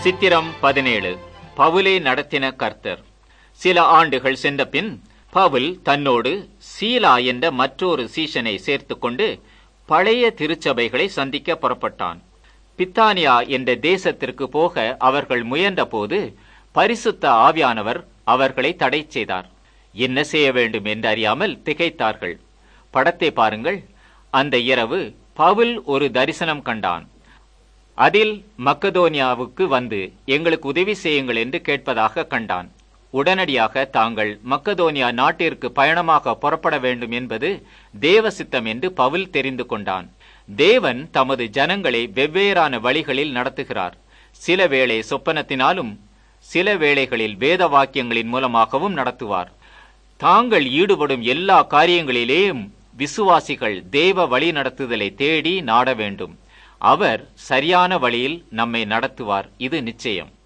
சித்திரம் பதினேழு பவுலே நடத்தின கர்த்தர் சில ஆண்டுகள் சென்ற பின் பவுல் தன்னோடு சீலா என்ற மற்றொரு சீஷனை சேர்த்துக்கொண்டு பழைய திருச்சபைகளை சந்திக்க புறப்பட்டான் பித்தானியா என்ற தேசத்திற்கு போக அவர்கள் முயன்றபோது பரிசுத்த ஆவியானவர் அவர்களை தடை செய்தார் என்ன செய்ய வேண்டும் என்று அறியாமல் திகைத்தார்கள் படத்தை பாருங்கள் அந்த இரவு பவுல் ஒரு தரிசனம் கண்டான் அதில் மக்கதோனியாவுக்கு வந்து எங்களுக்கு உதவி செய்யுங்கள் என்று கேட்பதாக கண்டான் உடனடியாக தாங்கள் மக்கதோனியா நாட்டிற்கு பயணமாக புறப்பட வேண்டும் என்பது தேவ சித்தம் என்று பவுல் தெரிந்து கொண்டான் தேவன் தமது ஜனங்களை வெவ்வேறான வழிகளில் நடத்துகிறார் சில வேளை சொப்பனத்தினாலும் சில வேளைகளில் வேத வாக்கியங்களின் மூலமாகவும் நடத்துவார் தாங்கள் ஈடுபடும் எல்லா காரியங்களிலேயும் விசுவாசிகள் தேவ வழி நடத்துதலை தேடி நாட வேண்டும் அவர் சரியான வழியில் நம்மை நடத்துவார் இது நிச்சயம்